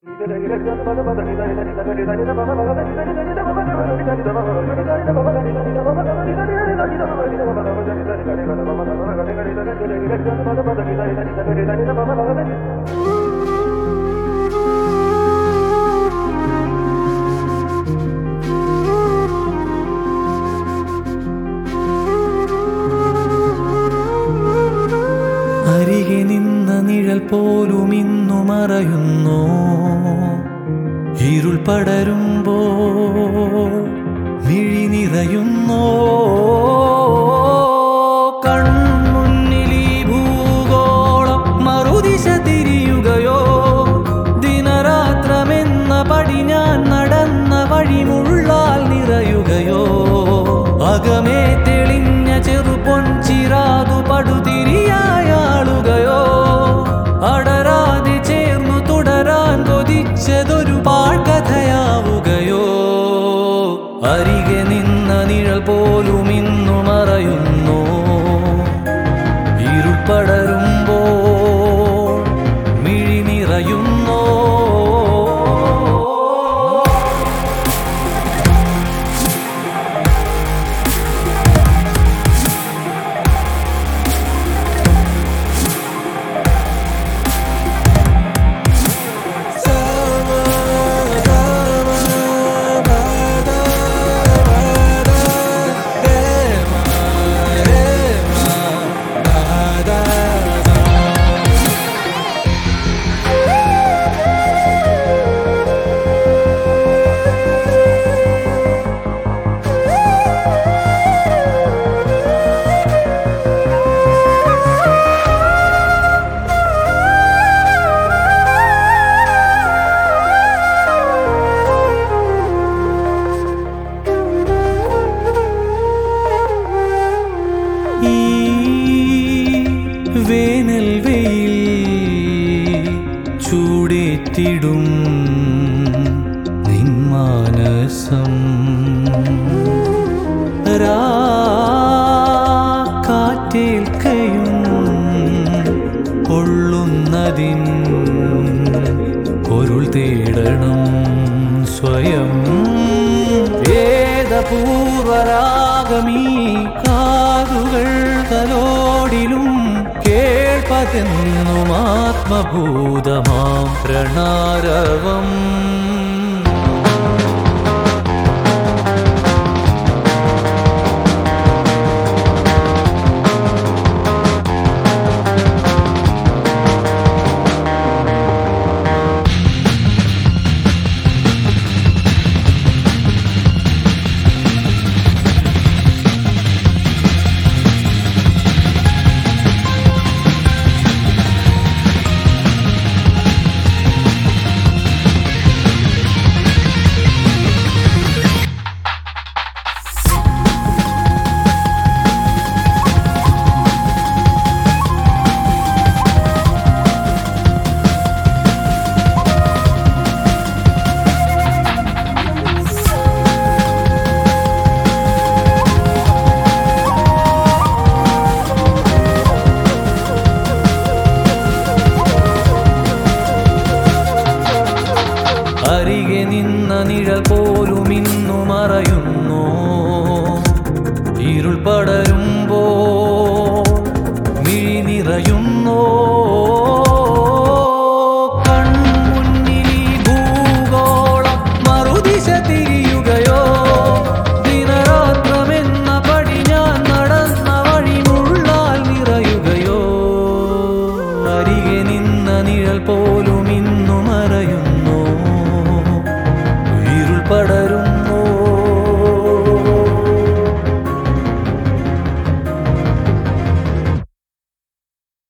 അരികെ നിന്ന നിഴൽ പോലും ഇന്നു മറയുന്നു ഇരുൾ പടരുമ്പോ മിഴി നിറയുന്നോ കൺമുന്നിൽ ഈ ഭൂഗോളം മറുദിശ തിരിയുകയോ ദിനരാത്രമെന്ന പടി ഞാൻ നടന്ന വഴിമുള്ളാൽ നിറയുകയോ അകമേ തെളിഞ്ഞ ചെറുപൊൻ ചിറാതു പടുതിരിയായാളുകയോ അടരാതെ ചേർന്നു തുടരാൻ കൊതിച്ചതൊരു പാഴ്കഥയാവുകയോ അരികെ നിന്ന നിഴൽ പോലും ഇന്നു മറയുന്നു ഇരുൾപ്പടരുമ്പോ മിഴി നിറയുന്നോ ഈ വേനൽ വെയിൽ ചൂടേറ്റിടും നിന്മാനസം കാറ്റേൽക്കയും കൊള്ളുന്നതിൻ പൊരുൾ തേടണം സ്വയം വേദപൂർവരാഗമീ കാതുകൾ തലോടിലും കേൾപ്പതെന്നും ആത്മഭൂതമാം പ്രണാരവം അരികെ നിന്ന നിഴൽ പോലും ഇന്നു മറയുന്നു ഇരുൾ പടരുമ്പോ മിഴി നിറയുന്നോ കൺമുന്നിൽ ഈ ഭൂഗോളം മറുദിശ തിരിയുകയോ ദിനരാത്രമെന്ന പടി ഞാൻ നടന്ന വഴിമുള്ളാൽ നിറയുകയോ അരികെ നിന്ന നിഴൽ പോലും ഇന്നു മറയുന്നു